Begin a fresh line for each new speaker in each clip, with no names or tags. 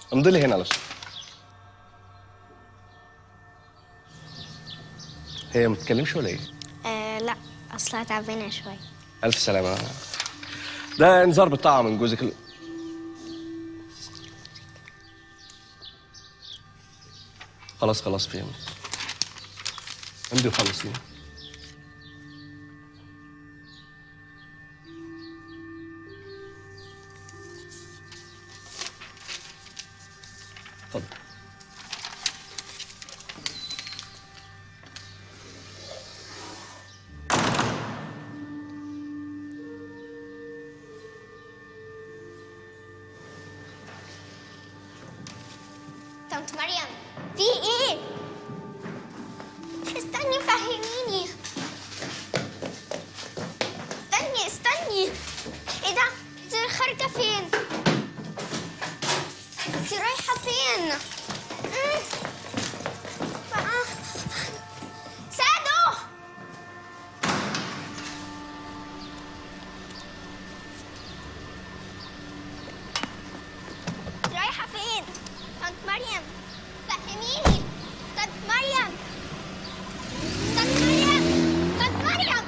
امضي لي هنا لو سمحت. هي ما بتتكلمش ولا ايه؟
آه لا اصلها تعبانه شويه
الف سلامه ده انذار بالطاعه من جوزك ال... خلاص خلاص فهمت امضي وخلصيني اتفضل
طنط مريم في ايه استني فهميني استني استني ايه ده انت خارجه فين انت رايحه فين مم. آه. سادو رايحة فين؟ طنط مريم فهميني طنط مريم طنط مريم طنط مريم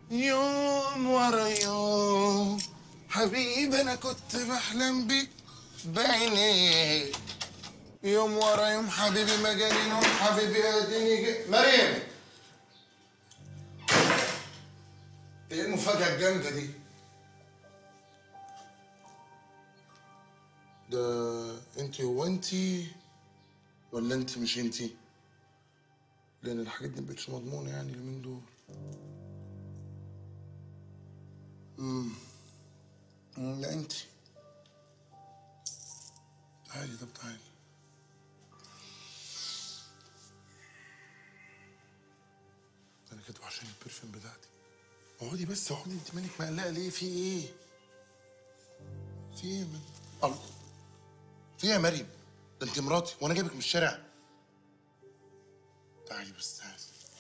يوم ورا يوم حبيبي انا كنت بحلم بيك بعينيك يوم ورا يوم حبيبي ما جاني نوم حبيبي اديني جي مريم ايه المفاجأة الجامدة دي؟ ده انت هو انت ولا انت مش انت؟ لان الحاجات دي مبقتش مضمونة يعني اليومين دول امم أمم، لا انت تعالي طب تعالي انا كده وحشاني البرفيوم بتاعتي اقعدي بس اقعدي انت مالك مقلقه ليه في ايه في ايه يا من الله في ايه يا مريم ده انت مراتي وانا جايبك من الشارع تعالي بس تعالي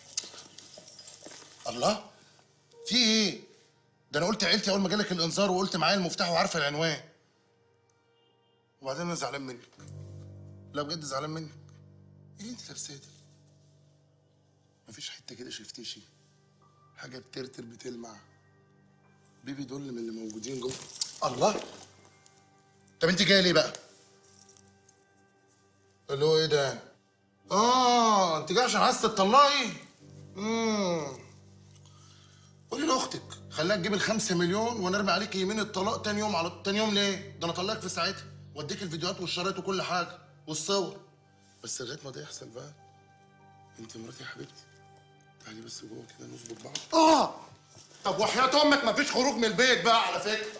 الله في ايه ده انا قلت عيلتي اول ما جالك الانذار وقلت معايا المفتاح وعارفه العنوان وبعدين انا زعلان منك لا بجد زعلان منك ايه اللي انت لابساه ده مفيش حته كده شفتشي حاجه بترتر بتلمع بيبي دول من اللي موجودين جوه الله طب انت جايه ليه بقى اللي هو ايه ده اه انت جايه عشان عايزه تطلقي امم قولي لاختك خليها تجيب الخمسة مليون وانا ارمي عليك يمين الطلاق تاني يوم على تاني يوم ليه؟ ده انا اطلقك في ساعتها واديك الفيديوهات والشرايط وكل حاجه والصور بس لغايه ما ده يحصل بقى انت مراتي يا حبيبتي تعالي بس جوه كده نظبط بعض اه طب وحياة امك مفيش خروج من البيت بقى على فكره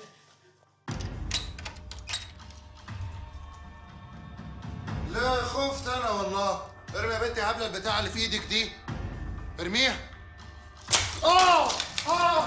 لا خفت انا والله ارمي يا بنتي هبله البتاعه اللي في ايدك دي ارميها اه اه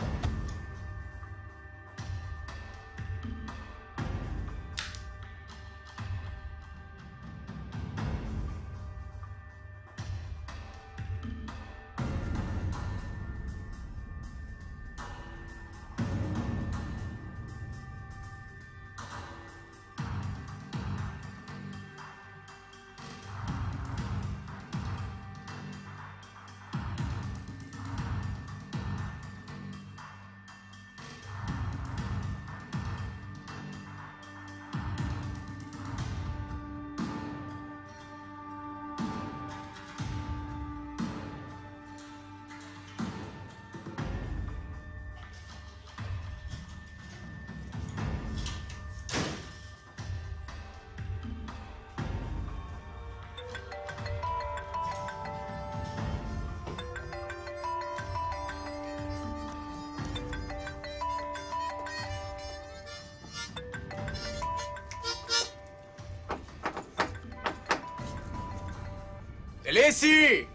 ليسي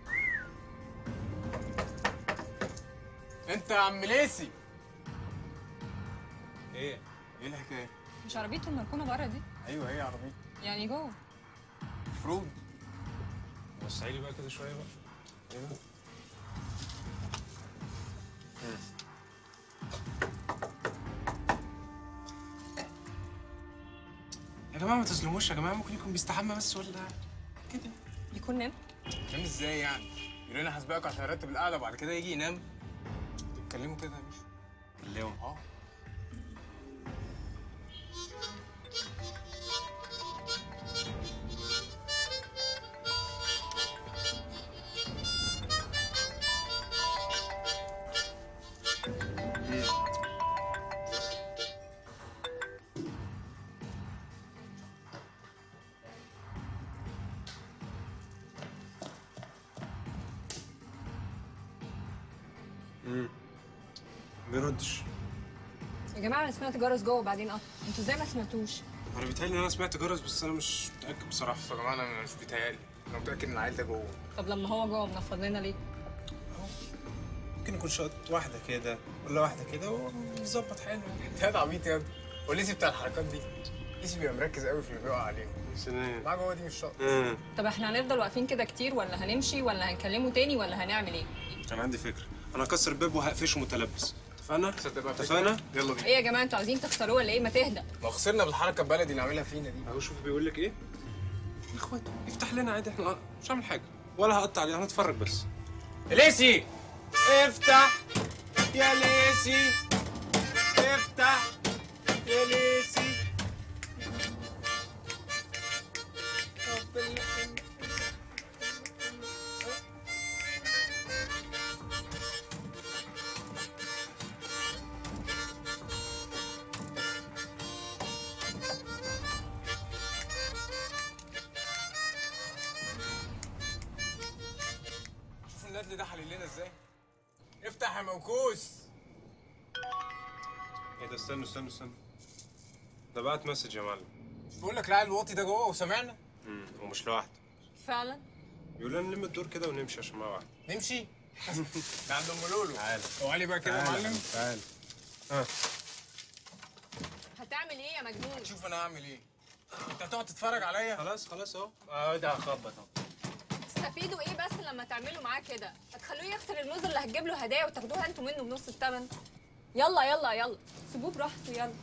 انت يا عم ليسي ايه ايه الحكايه
مش عربيته المركونه بره دي
ايوه هي عربيه
يعني جوه
المفروض وسعي لي بقى كده شويه بقى ايوه يا جماعه ما تظلموش يا جماعه ممكن يكون بيستحمى بس ولا كده
يكون نام
نام ازاي يعني؟ يقول لنا هسبقك عشان ارتب القعده وبعد كده يجي ينام تتكلموا كده يا باشا كلموا اه بيردش
يا جماعه انا سمعت جرس جوه وبعدين قطع انتوا ازاي ما سمعتوش
انا بيتهيألي ان انا سمعت جرس بس انا مش متاكد بصراحه يا جماعه انا مش بيتهيألي انا متاكد ان العيل ده جوه
طب لما هو جوه منفض لنا ليه
ممكن يكون شاط واحده كده ولا واحده كده ويظبط حاله انت يا عبيط يا ابني وليسي بتاع الحركات دي ليسي بيبقى مركز قوي في اللي بيقع عليه
سنان
معاه جوه دي مش شاط
طب احنا هنفضل واقفين كده كتير ولا هنمشي ولا هنكلمه تاني ولا هنعمل ايه
كان عندي فكره انا هكسر الباب وهقفشه متلبس اتفقنا
تصدق بقى فكرة؟
اتفقنا
يلا بينا
ايه يا جماعه انتوا عايزين تخسروه ولا ايه ما تهدى
لو خسرنا بالحركه البلدي اللي عاملها فينا دي
اهو شوف بيقول لك ايه يا اخوات افتح لنا عادي احنا مش هعمل حاجه ولا هقطع عليه هنتفرج بس
ليسي افتح يا ليسي افتح يا ليسي طب ال- شوف الندل ده حلل لنا ازاي افتح يا موكوس
ايه ده استنوا استنوا استنوا ده بعت مسج يا معلم
بقول لك العيل الواطي ده جوه وسامعنا
امم ومش لوحده
فعلا
بيقول لنا نلم الدور كده ونمشي عشان معاه واحد
نمشي ده عند ام لولو
تعالى.
هو علي بقى كده يا معلم
تعال
هتعمل ايه يا مجنون
شوف انا هعمل ايه انت هتقعد تتفرج عليا
خلاص خلاص اهو اه ده هخبط اهو
تستفيدوا ايه بس لما تعملوا معاه كده هتخلوه يخسر الموز اللي هتجيب له هدايا وتاخدوها انتوا منه بنص الثمن يلا يلا يلا سيبوه براحته يلا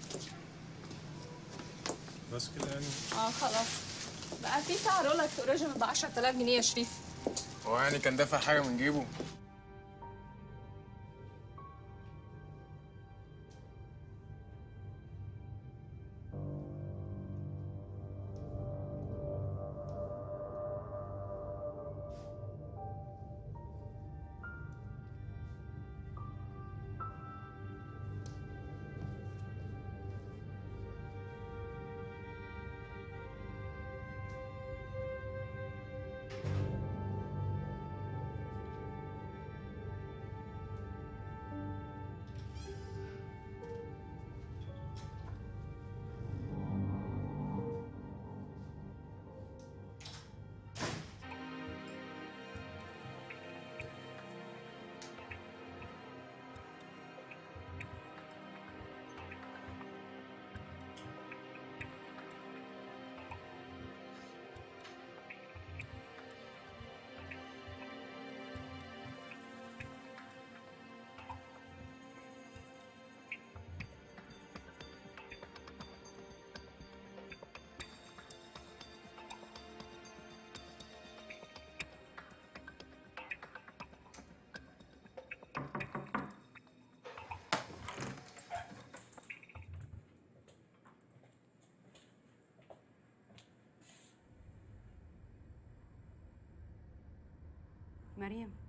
بس كده يعني
اه خلاص بقى في ساعة رولكس اوريجينال ب 10000 جنيه يا شريف
هو يعني كان دافع حاجه من جيبه
مريم